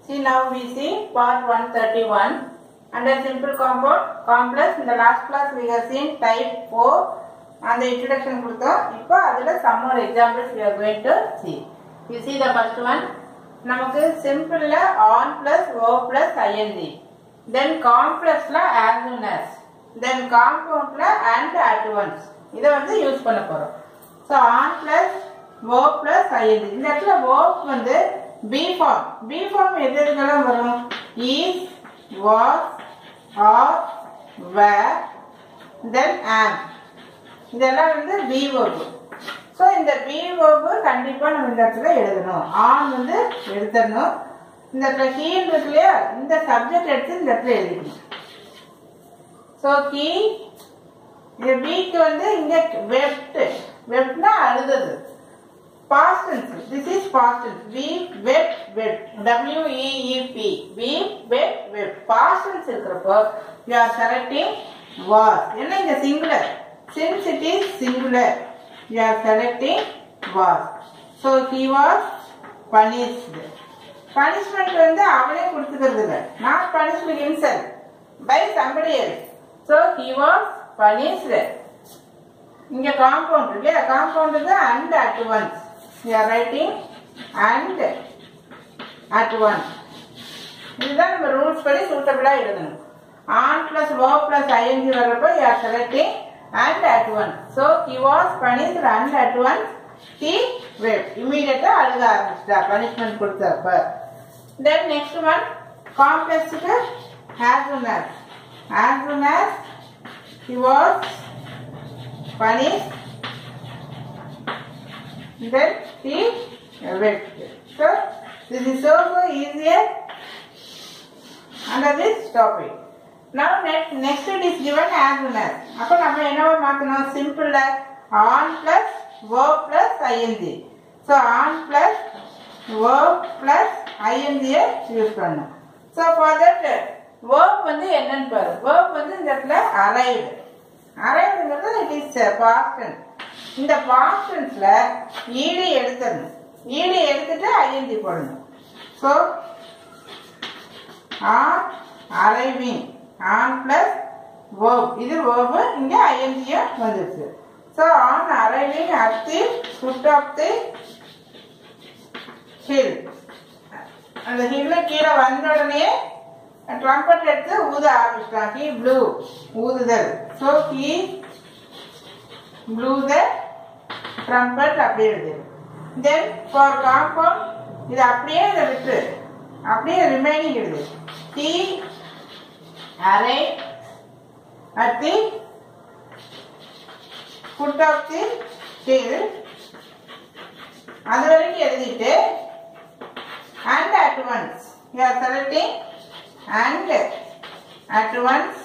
See now we see part 131 under simple compound complex in the last class we have seen type 4 அந்த introduction கொடுத்தோம் இப்போ அதுல some more examples we are going to see you see the first one நமக்கு சிம்பிள்ல on plus o plus ing then complexல as soon as then compoundல and at once இதை வந்து use பண்ண போறோம் so on plus o plus ing இந்த இடத்துல o வந்து B form B form எது எதுக்கெல்லாம் வரும் is was are were then am இதெல்லாம் வந்து பி verb ஸோ இந்த பி verb கண்டிப்பா நம்ம இந்த இடத்துல எழுதணும் ஆன் வந்து எடுத்துடணும் இந்த இடத்துல கீழ் இருக்கு இல்லையா இந்த சப்ஜெக்ட் எடுத்து இந்த இடத்துல எழுதிக்கணும் ஸோ கீ இந்த பிக்கு வந்து இங்க வெப்ட் வெப்ட்னா அழுதது past tense this is past tense we wet wet w e e p we wet wet past tense இருக்கிறப்போ you are selecting was என்ன இங்க singular since it is singular you are selecting was so he was punished punishment வந்து அவனே கொடுத்துக்கிறது இல்ல not punished himself by somebody else so he was punished இங்க compound இல்லையா காம்பவுண்டுக்கு and at once you are writing and at once இதுதான் நம்ம rules படி சூட்டபிளா எழுதணும் on plus o plus ING வர்றப்போ you are selecting and at one so he was punished and at one he wept இமீடியட்டா அழுக ஆரம்பிச்சிட்டா பனிஷ்மெண்ட் கொடுத்தப்ப தென் நெக்ஸ்ட் ஒன் காம்ப்ளெக்ஸுக்கு as soon as as soon as he was punished then he wept. So this is so so easier under this topic. Now next next it is given as soon as. அப்போ நம்ம என்னவா மாத்தணும் சிம்பிள்ல on plus verb plus ing. So on plus verb plus ing use பண்ணணும். So for that verb வந்து என்னன்னு பாரு verb வந்து இந்த இடத்துல arrived. arrivedங்கிறது it is past tense. இந்த past tenseல ed எடுத்துடணும் ed எடுத்துட்டு ing போடணும் so on arriving on plus verb இது verb இங்க ing வந்துருச்சு so on arriving at the foot of the hill அந்த ஹில்ல கீழே வந்த உடனே ட்ரம்பட் எடுத்து ஊத ஆரம்பிச்சிட்டான் ஹி ப்ளூ ஊதுதல் so he blew the trumpet அப்படியே எழுது தென் ஃபார் காம்பவுண்ட் இது அப்படியே இதை விட்டு அப்படியே ரிமைனிங் எழுது டி அரை at the foot of the hill அது வரைக்கும் எழுதிட்டு and at once you are selecting and at once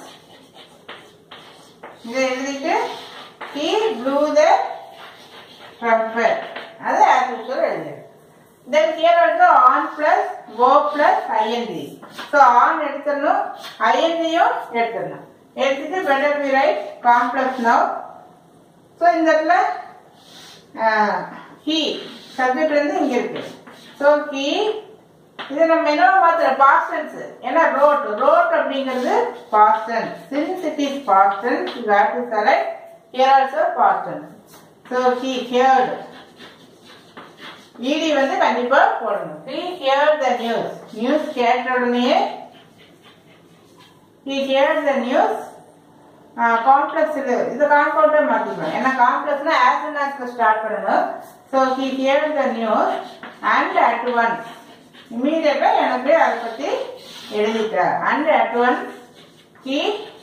இதை எழுதிட்டு he blew the trumpet அது as usual எழுது then here also on plus verb plus ing so on எடுத்துடணும் ing யும் எடுத்துடணும் எடுத்துட்டு better we write complex now so இந்த இடத்துல he சப்ஜெக்ட் வந்து இங்க இருக்கு so he இது நம்ம என்ன மாத்திர பாஸ்ட் டென்ஸ் ஏன்னா ரோட் ரோட் அப்படிங்கிறது past tense since it is past tense you have to select here also past tense so he heard ED வந்து கண்டிப்பா போடணும் he hear the news news கேட்ட உடனே he hear the news complex இது இது காம்பவுண்டே மாத்திக்கணும் ஏன்னா காம்ப்ளெக்ஸ்னா ஆஸ் அண்ட் ஆஸ்ல ஸ்டார்ட் பண்ணணும் so he hear the news and at once இமீடியட்டா எனக்கு அதை பத்தி எழுதிட்டார் and at one he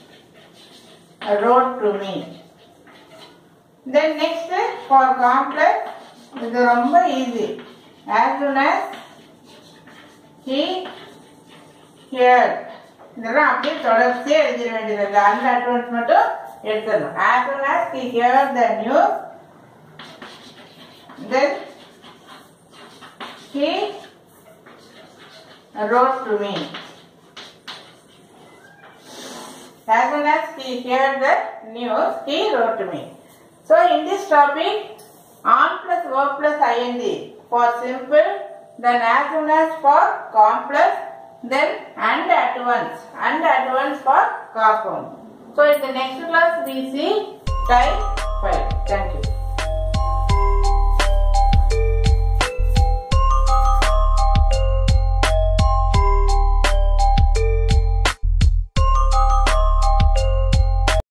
wrote to me then next for complex இது ரொம்ப easy as soon as he hear இதெல்லாம் அப்படியே தொடர்ச்சியாக எழுதிட வேண்டியது இல்லை அந்த அட்வான்ஸ் மட்டும் எடுத்துடணும் as soon as he hear the news then he wrote to me. As soon as he heard the news, he wrote to me. So in this topic, on plus verb plus ing for simple, then as soon as for complex, then and at once and at once for compound so in the next class we see type